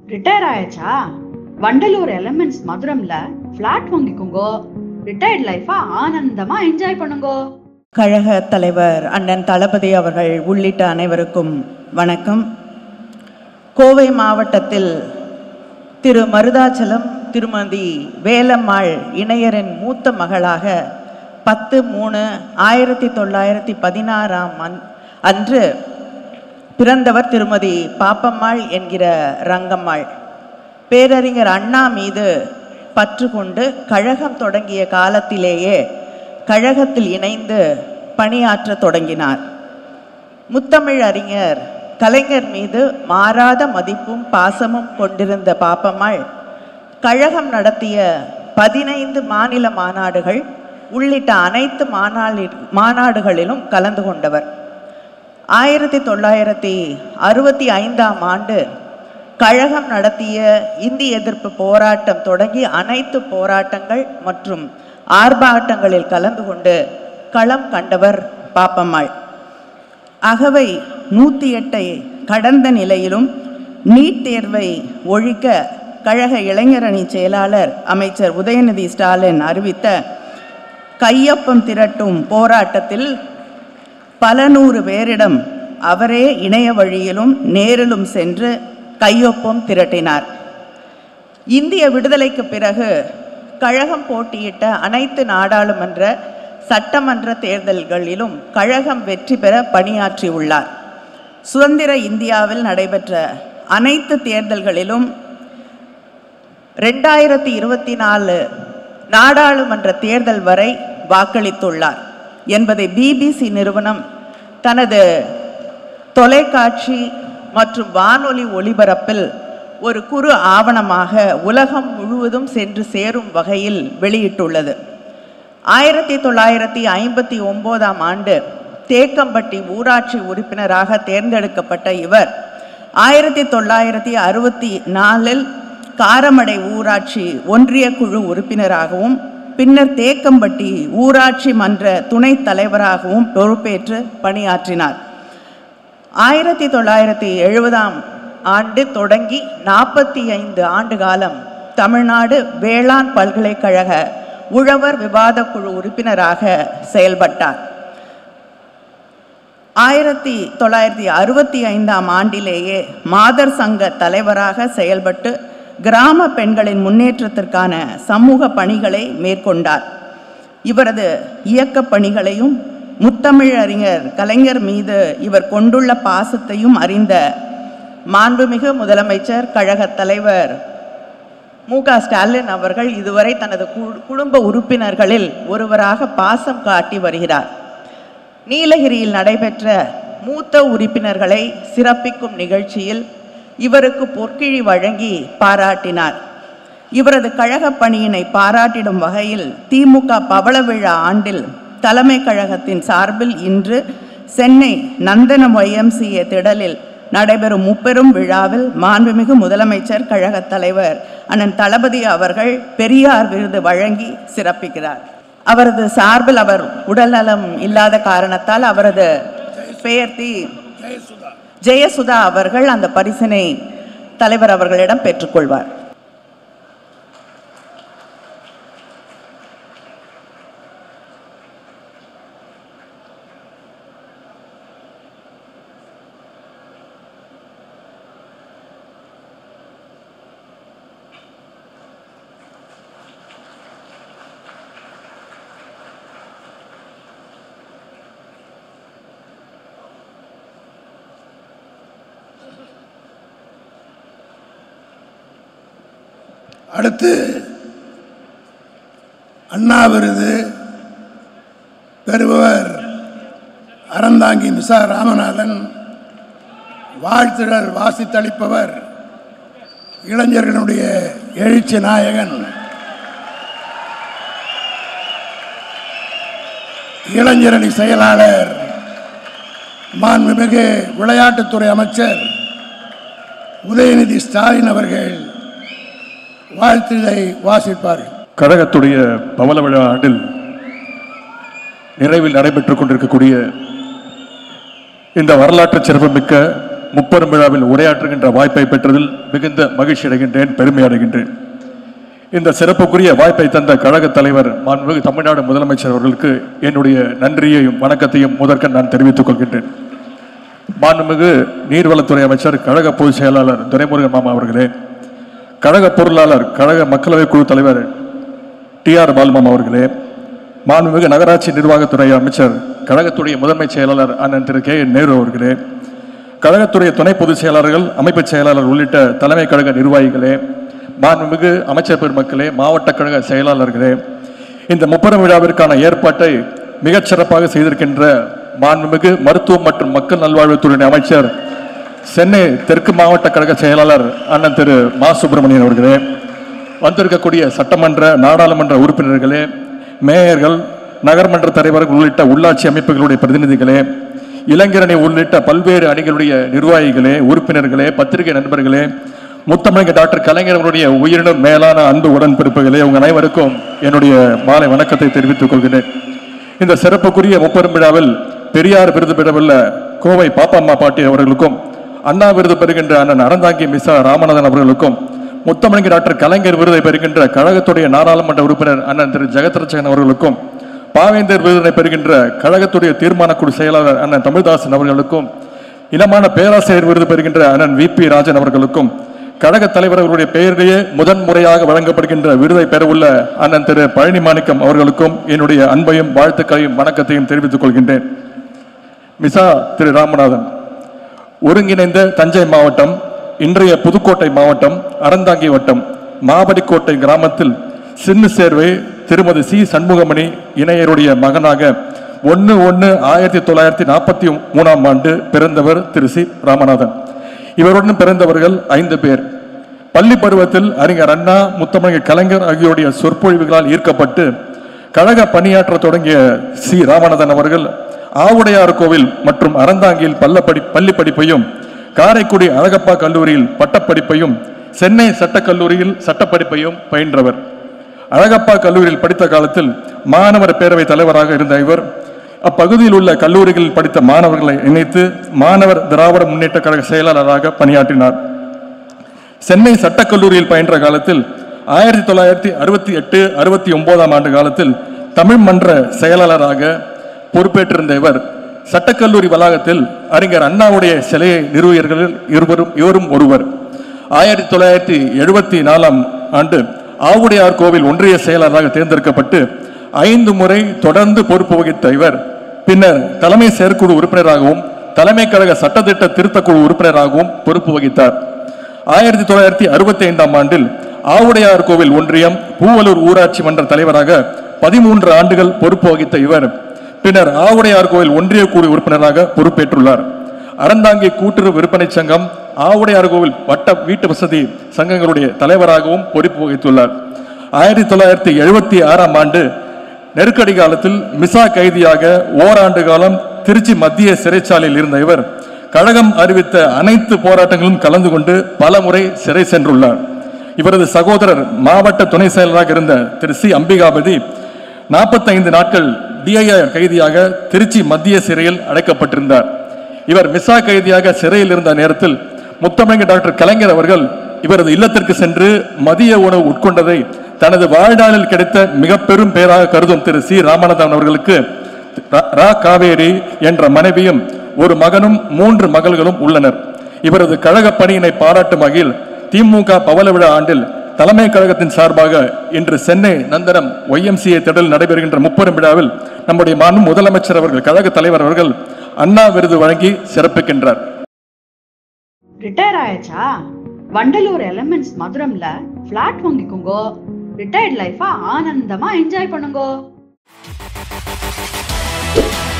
retire ஆயாச்சா Vandalur elements மதுரம்ல flat வாங்கிக்கோங்கோ ரிட்டையர்ட் லைஃபா ஆனந்தமா என்ஜாய் பண்ணுங்கோ கழக தலைவர் அண்ணன் தளபதி அவர்கள் உள்ளிட்ட அனைவருக்கும் வணக்கம் கோவை மாவட்டத்தில் திரு மருதாச்சலம் திருமதி வேலம்மாள் இணையரின் மூத்த மகளாக பத்து மூணு ஆயிரத்தி தொள்ளாயிரத்தி பதினாறாம் அன் அன்று பிறந்தவர் திருமதி பாப்பம்மாள் என்கிற ரங்கம்மாள் பேரறிஞர் அண்ணா மீது பற்று கொண்டு கழகம் தொடங்கிய காலத்திலேயே கழகத்தில் இணைந்து பணியாற்றத் தொடங்கினார் முத்தமிழ் அறிஞர் கலைஞர் மீது மாறாத மதிப்பும் பாசமும் கொண்டிருந்த பாப்பம்மாள் கழகம் நடத்திய பதினைந்து மாநில மாநாடுகள் உள்ளிட்ட அனைத்து மாநாளி மாநாடுகளிலும் கலந்து கொண்டவர் ஆயிரத்தி தொள்ளாயிரத்தி அறுபத்தி ஐந்தாம் ஆண்டு கழகம் நடத்திய இந்தி எதிர்ப்பு போராட்டம் தொடங்கி அனைத்து போராட்டங்கள் மற்றும் ஆர்ப்பாட்டங்களில் கலந்து கொண்டு களம் கண்டவர் பாப்பம்மாள் அகவை நூற்றி எட்டை கடந்த நிலையிலும் நீட் தேர்வை ஒழிக்க கழக இளைஞரணி செயலாளர் அமைச்சர் உதயநிதி ஸ்டாலின் அறிவித்த கையொப்பம் திரட்டும் போராட்டத்தில் பல நூறு பேரிடம் அவரே இணைய வழியிலும் நேரிலும் சென்று கையொப்பம் திரட்டினார் இந்திய விடுதலைக்கு பிறகு கழகம் போட்டியிட்ட அனைத்து நாடாளுமன்ற சட்டமன்ற தேர்தல்களிலும் கழகம் வெற்றி பெற பணியாற்றியுள்ளார் சுதந்திர இந்தியாவில் நடைபெற்ற அனைத்து தேர்தல்களிலும் ரெண்டாயிரத்தி இருபத்தி நாலு நாடாளுமன்ற தேர்தல் வரை வாக்களித்துள்ளார் என்பதை பிபிசி நிறுவனம் தனது தொலைக்காட்சி மற்றும் வானொலி ஒளிபரப்பில் ஒரு குறு ஆவணமாக உலகம் முழுவதும் சென்று சேரும் வகையில் வெளியிட்டுள்ளது ஆயிரத்தி தொள்ளாயிரத்தி ஐம்பத்தி ஒம்போதாம் ஆண்டு தேக்கம்பட்டி ஊராட்சி உறுப்பினராக தேர்ந்தெடுக்கப்பட்ட இவர் ஆயிரத்தி தொள்ளாயிரத்தி அறுபத்தி நாலில் காரமடை ஊராட்சி ஒன்றிய குழு உறுப்பினராகவும் பின்னர் தேக்கம்பட்டி ஊராட்சி மன்ற துணைத் தலைவராகவும் பொறுப்பேற்று பணியாற்றினார் ஆயிரத்தி தொள்ளாயிரத்தி எழுபதாம் ஆண்டு தொடங்கி நாற்பத்தி ஐந்து ஆண்டு காலம் தமிழ்நாடு வேளாண் பல்கலைக்கழக உழவர் விவாத குழு உறுப்பினராக செயல்பட்டார் ஆயிரத்தி தொள்ளாயிரத்தி அறுபத்தி ஐந்தாம் ஆண்டிலேயே மாதர் சங்க தலைவராக செயல்பட்டு கிராம பெண்களின் முன்னேற்றத்திற்கான சமூக பணிகளை மேற்கொண்டார் இவரது இயக்கப் பணிகளையும் முத்தமிழறிஞர் கலைஞர் மீது இவர் கொண்டுள்ள பாசத்தையும் அறிந்த மாண்புமிகு முதலமைச்சர் கழகத் தலைவர் மு க ஸ்டாலின் அவர்கள் இதுவரை தனது கு- குடும்ப உறுப்பினர்களில் ஒருவராக பாசம் காட்டி வருகிறார் நீலகிரியில் நடைபெற்ற மூத்த உறுப்பினர்களை சிறப்பிக்கும் நிகழ்ச்சியில் இவருக்கு பொற்கிழி வழங்கி பாராட்டினார் இவரது கழகப் பணியினை பாராட்டிடும் வகையில் திமுக பவள விழா ஆண்டில் தலைமை கழகத்தின் சார்பில் இன்று சென்னை நந்தனம் ஒய்எம்சிஏ திடலில் நடைபெறும் முப்பெரும் விழாவில் மாண்புமிகு முதலமைச்சர் கழகத் தலைவர் அண்ணன் தளபதி அவர்கள் பெரியார் விருது வழங்கி சிறப்பிக்கிறார் அவரது சார்பில் அவர் உடல்நலம் இல்லாத காரணத்தால் அவரது பெயர்த்தி ஜெயசுதா அவர்கள் அந்த பரிசினை தலைவர் அவர்களிடம் பெற்றுக்கொள்வார் அடுத்து அண்ணா விருது பெறுபவர் அறந்தாங்கி மிசா ராமநாதன் வாழ்த்துடர் வாசித்தளிப்பவர் இளைஞர்களுடைய எழுச்சி நாயகன் இளைஞரணி செயலாளர் மாண்புமிகு விளையாட்டுத்துறை அமைச்சர் உதயநிதி ஸ்டாலின் அவர்கள் வாழ்த்துதை வாசிப்பார்கள் கழகத்துடைய பவள விழா ஆண்டில் நிறைவில் நடைபெற்றுக் கொண்டிருக்கக்கூடிய இந்த வரலாற்று சிறப்புமிக்க முப்பெரும் விழாவில் உரையாற்றுகின்ற வாய்ப்பை பெற்றதில் மிகுந்த மகிழ்ச்சி அடைகின்றேன் பெருமை அடைகின்றேன் இந்த சிறப்புக்குரிய வாய்ப்பை தந்த கழக தலைவர் மாண்புமிகு தமிழ்நாடு முதலமைச்சர் அவர்களுக்கு என்னுடைய நன்றியையும் வணக்கத்தையும் முதற்க நான் தெரிவித்துக் கொள்கின்றேன் மாண்புமிகு நீர்வளத்துறை அமைச்சர் கழக பொதுச் செயலாளர் துரைமுருகன் மாமா அவர்களே கழக பொருளாளர் கழக மக்களவை குழு தலைவர் டி ஆர் பாலுமாமா அவர்களே மாண்புமிகு நகராட்சி நிர்வாகத்துறை அமைச்சர் கழகத்துடைய முதன்மை செயலாளர் அண்ணன் திரு கே என் நேரு அவர்களே கழகத்துடைய துணை பொதுச் செயலாளர்கள் அமைப்புச் செயலாளர் உள்ளிட்ட தலைமை கழக நிர்வாகிகளே மாண்புமிகு அமைச்சர் பெருமக்களே மாவட்ட கழக செயலாளர்களே இந்த முப்பெரும் விழாவிற்கான ஏற்பாட்டை மிகச் சிறப்பாக செய்திருக்கின்ற மாண்புமிகு மருத்துவம் மற்றும் மக்கள் நல்வாழ்வுத்துறை அமைச்சர் சென்னை தெற்கு மாவட்ட கழக செயலாளர் அண்ணன் திரு மா சுப்பிரமணியன் அவர்களே வந்திருக்கக்கூடிய சட்டமன்ற நாடாளுமன்ற உறுப்பினர்களே மேயர்கள் நகர்மன்ற தலைவர்கள் உள்ளிட்ட உள்ளாட்சி அமைப்புகளுடைய பிரதிநிதிகளே இளைஞரணி உள்ளிட்ட பல்வேறு அணிகளுடைய நிர்வாகிகளே உறுப்பினர்களே பத்திரிகை நண்பர்களே முத்தமிழக டாக்டர் கலைஞர் அவருடைய உயிரினும் மேலான அன்பு உடன்பிறப்புகளே உங்கள் அனைவருக்கும் என்னுடைய மாலை வணக்கத்தை தெரிவித்துக் கொள்கிறேன் இந்த சிறப்புக்குரிய முப்பெரும் விழாவில் பெரியார் விருது பெறவுள்ள கோவை பாப்பம்மா பாட்டி அவர்களுக்கும் அண்ணா விருது பெறுகின்ற அண்ணன் அறந்தாங்கி மிசா ராமநாதன் அவர்களுக்கும் முத்தமிழக டாக்டர் கலைஞர் விருதை பெறுகின்ற கழகத்துடைய நாடாளுமன்ற உறுப்பினர் அண்ணன் திரு ஜெகத்ரட்சகன் அவர்களுக்கும் பாவேந்தர் விருதினை பெறுகின்ற கழகத்துடைய தீர்மான குழு செயலாளர் அண்ணன் தமிழ்தாசன் அவர்களுக்கும் இனமான பேராசிரியர் விருது பெறுகின்ற அண்ணன் வி பி ராஜன் அவர்களுக்கும் கழக தலைவர் அவர்களுடைய பெயரிலேயே முதன் முறையாக வழங்கப்படுகின்ற விருதை பெறவுள்ள அண்ணன் திரு பழனி மாணிக்கம் அவர்களுக்கும் என்னுடைய அன்பையும் வாழ்த்துக்களையும் வணக்கத்தையும் தெரிவித்துக் கொள்கின்றேன் மிசா திரு ராமநாதன் ஒருங்கிணைந்த தஞ்சை மாவட்டம் இன்றைய புதுக்கோட்டை மாவட்டம் அறந்தாங்கி வட்டம் மாபடிக்கோட்டை கிராமத்தில் சின்ன சேர்வை திருமதி சி சண்முகமணி இணையருடைய மகனாக ஒன்று ஒன்று ஆயிரத்தி தொள்ளாயிரத்தி நாற்பத்தி மூணாம் ஆண்டு பிறந்தவர் திரு சி ராமநாதன் இவருடன் பிறந்தவர்கள் ஐந்து பேர் பள்ளி பருவத்தில் அறிஞர் அண்ணா முத்தமிழ் கலைஞர் ஆகியோருடைய சொற்பொழிவுகளால் ஈர்க்கப்பட்டு கழக பணியாற்ற தொடங்கிய சி ராமநாதன் அவர்கள் ஆவுடையார் கோவில் மற்றும் அறந்தாங்கியில் பள்ளப்படி பள்ளி படிப்பையும் காரைக்குடி அழகப்பா கல்லூரியில் பட்டப்படிப்பையும் சென்னை சட்டக்கல்லூரியில் சட்டப்படிப்பையும் பயின்றவர் அழகப்பா கல்லூரியில் படித்த காலத்தில் மாணவர் பேரவை தலைவராக இருந்த இவர் அப்பகுதியில் உள்ள கல்லூரிகளில் படித்த மாணவர்களை இணைத்து மாணவர் திராவிட முன்னேற்ற கழக செயலாளராக பணியாற்றினார் சென்னை சட்டக்கல்லூரியில் பயின்ற காலத்தில் ஆயிரத்தி தொள்ளாயிரத்தி அறுபத்தி எட்டு அறுபத்தி ஒன்பதாம் ஆண்டு காலத்தில் தமிழ் மன்ற செயலாளராக பொறுப்பேற்றிருந்த இவர் சட்டக்கல்லூரி வளாகத்தில் அறிஞர் அண்ணாவுடைய சிலையை நிறுவியர்களில் இருவரும் இவரும் ஒருவர் ஆயிரத்தி தொள்ளாயிரத்தி எழுபத்தி நாலாம் ஆண்டு ஆவுடையார் கோவில் ஒன்றிய செயலாளராக தேர்ந்தெடுக்கப்பட்டு ஐந்து முறை தொடர்ந்து பொறுப்பு வகித்த இவர் பின்னர் தலைமை செயற்குழு உறுப்பினராகவும் தலைமை கழக சட்டத்திட்ட திருத்தக்குழு உறுப்பினராகவும் பொறுப்பு வகித்தார் ஆயிரத்தி தொள்ளாயிரத்தி அறுபத்தி ஐந்தாம் ஆண்டில் ஆவுடையார் கோவில் ஒன்றியம் பூவலூர் ஊராட்சி மன்ற தலைவராக பதிமூன்று ஆண்டுகள் பொறுப்பு வகித்த இவர் பின்னர் ஆவுடையார் கோவில் ஒன்றிய குழு உறுப்பினராக பொறுப்பேற்றுள்ளார் அறந்தாங்கி கூட்டுறவு விற்பனை சங்கம் ஆவுடையார் கோவில் வட்ட வீட்டு வசதி சங்கங்களுடைய தலைவராகவும் பொறுப்பு வகித்துள்ளார் ஆயிரத்தி தொள்ளாயிரத்தி எழுபத்தி ஆறாம் ஆண்டு நெருக்கடி காலத்தில் மிசா கைதியாக ஓராண்டு காலம் திருச்சி மத்திய சிறைச்சாலையில் இருந்த இவர் கழகம் அறிவித்த அனைத்து போராட்டங்களும் கலந்து கொண்டு பல முறை சிறை சென்றுள்ளார் இவரது சகோதரர் மாவட்ட துணை செயலராக இருந்த திரு சி அம்பிகாபதி நாற்பத்தைந்து நாட்கள் டிஐஆர் கைதியாக திருச்சி மத்திய சிறையில் அடைக்கப்பட்டிருந்தார் இவர் மிசா கைதியாக சிறையில் இருந்த நேரத்தில் முத்தமிழக டாக்டர் கலைஞர் அவர்கள் இவரது இல்லத்திற்கு சென்று மதிய உணவு உட்கொண்டதை தனது வாழ்நாளில் கிடைத்த மிக பெரும் பேராக கருதும் திரு சி ராமநாதன் அவர்களுக்கு ரா- ரா காவேரி என்ற மனைவியும் ஒரு மகனும் மூன்று மகள்களும் உள்ளனர் இவரது கழக பணியினை பாராட்டும் வகையில் திமுக பவள விழா ஆண்டில் தலைமை கழகத்தின் சார்பாக இன்று சென்னை நந்தனம் ஒய்எம்சிஏ திடலில் நடைபெறுகின்ற முப்பெரும் விழாவில் நம்முடைய மாண்பு முதலமைச்சர் அவர்கள் கழக தலைவர் அவர்கள் அண்ணா விருது வழங்கி சிறப்பிக்கின்றார் ரிட்டையர் ஆயாச்சா வண்டலூர் எலமெண்ட்ஸ் மதுரம்ல ஃபிளாட் வாங்கிக்கோங்க ரிட்டையர்ட் லைஃபா ஆனந்தமா என்ஜாய் பண்ணுங்க